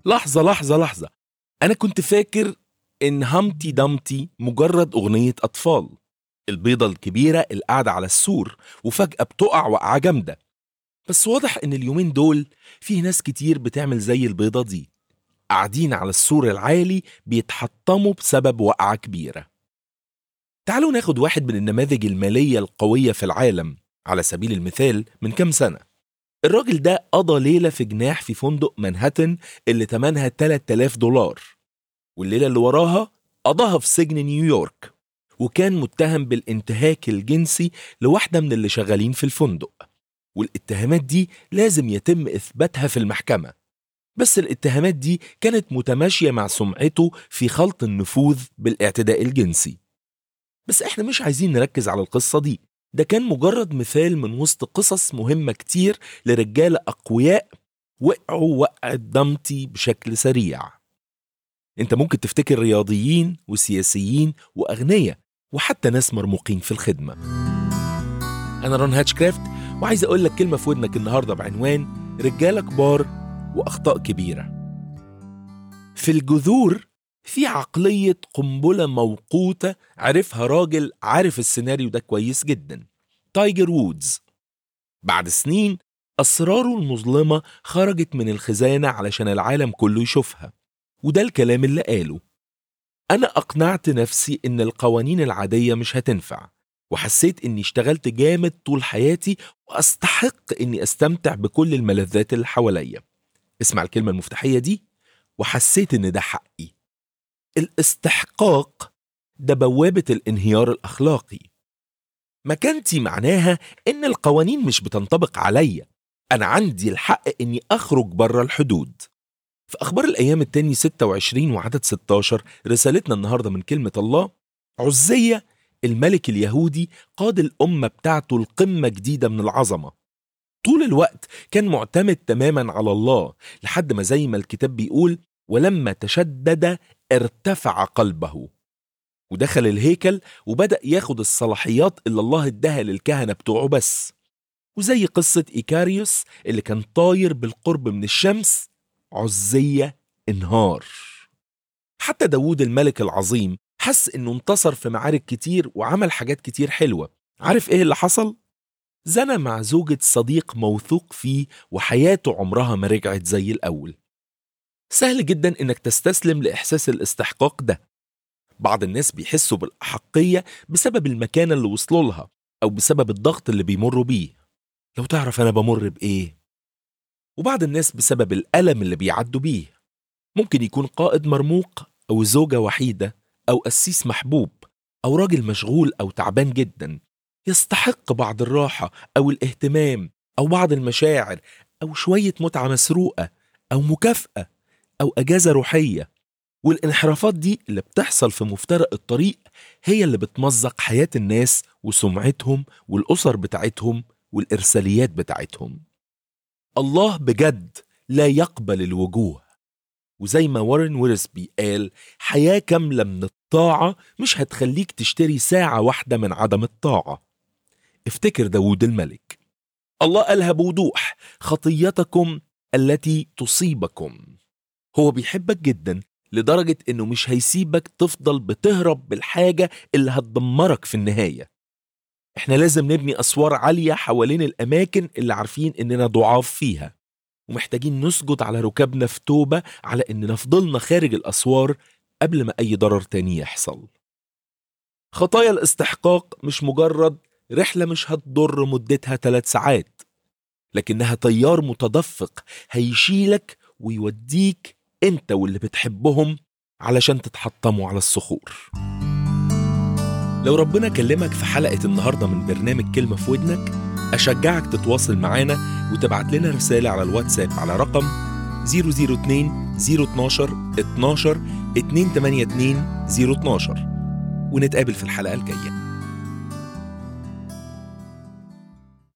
لحظة لحظة لحظة أنا كنت فاكر إن همتي دمتي مجرد أغنية أطفال البيضة الكبيرة اللي قاعدة على السور وفجأة بتقع وقعة جامدة بس واضح إن اليومين دول فيه ناس كتير بتعمل زي البيضة دي قاعدين على السور العالي بيتحطموا بسبب وقعة كبيرة تعالوا ناخد واحد من النماذج المالية القوية في العالم على سبيل المثال من كام سنة الراجل ده قضى ليلة في جناح في فندق منهاتن اللي تمنها 3000 دولار والليلة اللي وراها قضاها في سجن نيويورك وكان متهم بالانتهاك الجنسي لواحدة من اللي شغالين في الفندق والاتهامات دي لازم يتم إثباتها في المحكمة بس الاتهامات دي كانت متماشية مع سمعته في خلط النفوذ بالاعتداء الجنسي بس احنا مش عايزين نركز على القصة دي ده كان مجرد مثال من وسط قصص مهمة كتير لرجالة أقوياء وقعوا وقعة ضمتي بشكل سريع انت ممكن تفتكر رياضيين وسياسيين وأغنياء وحتى ناس مرموقين في الخدمة أنا رون هاتشكرافت وعايز أقول لك كلمة في ودنك النهاردة بعنوان رجالة كبار وأخطاء كبيرة في الجذور في عقلية قنبلة موقوتة عرفها راجل عارف السيناريو ده كويس جدا تايجر وودز بعد سنين أسراره المظلمة خرجت من الخزانة علشان العالم كله يشوفها وده الكلام اللي قاله أنا أقنعت نفسي إن القوانين العادية مش هتنفع وحسيت إني اشتغلت جامد طول حياتي وأستحق إني أستمتع بكل الملذات اللي حواليا اسمع الكلمة المفتاحية دي وحسيت إن ده حقي الاستحقاق ده بوابة الانهيار الأخلاقي مكانتي معناها إن القوانين مش بتنطبق عليا أنا عندي الحق إني أخرج بره الحدود في أخبار الأيام التاني 26 وعدد 16 رسالتنا النهاردة من كلمة الله عزية الملك اليهودي قاد الأمة بتاعته لقمة جديدة من العظمة طول الوقت كان معتمد تماما على الله لحد ما زي ما الكتاب بيقول ولما تشدد ارتفع قلبه ودخل الهيكل وبدأ ياخد الصلاحيات اللي الله اداها للكهنة بتوعه بس وزي قصة إيكاريوس اللي كان طاير بالقرب من الشمس عزية انهار حتى داوود الملك العظيم حس انه انتصر في معارك كتير وعمل حاجات كتير حلوة عارف ايه اللي حصل؟ زنى مع زوجة صديق موثوق فيه وحياته عمرها ما رجعت زي الأول سهل جدا انك تستسلم لإحساس الاستحقاق ده بعض الناس بيحسوا بالأحقية بسبب المكانة اللي وصلوا لها أو بسبب الضغط اللي بيمروا بيه لو تعرف أنا بمر بإيه وبعض الناس بسبب الألم اللي بيعدوا بيه ممكن يكون قائد مرموق أو زوجة وحيدة أو قسيس محبوب أو راجل مشغول أو تعبان جدا يستحق بعض الراحة أو الاهتمام أو بعض المشاعر أو شوية متعة مسروقة أو مكافأة أو أجازة روحية والانحرافات دي اللي بتحصل في مفترق الطريق هي اللي بتمزق حياة الناس وسمعتهم والأسر بتاعتهم والإرساليات بتاعتهم الله بجد لا يقبل الوجوه وزي ما وارن ويرسبي قال حياة كاملة من الطاعة مش هتخليك تشتري ساعة واحدة من عدم الطاعة افتكر داود الملك الله قالها بوضوح خطيتكم التي تصيبكم هو بيحبك جدا لدرجة انه مش هيسيبك تفضل بتهرب بالحاجة اللي هتدمرك في النهاية احنا لازم نبني اسوار عالية حوالين الاماكن اللي عارفين اننا ضعاف فيها ومحتاجين نسجد على ركابنا في توبة على اننا فضلنا خارج الاسوار قبل ما اي ضرر تاني يحصل خطايا الاستحقاق مش مجرد رحلة مش هتضر مدتها ثلاث ساعات لكنها تيار متدفق هيشيلك ويوديك انت واللي بتحبهم علشان تتحطموا على الصخور لو ربنا كلمك في حلقة النهاردة من برنامج كلمة في ودنك أشجعك تتواصل معانا وتبعت لنا رسالة على الواتساب على رقم 002 012 12 282 012 ونتقابل في الحلقة الجاية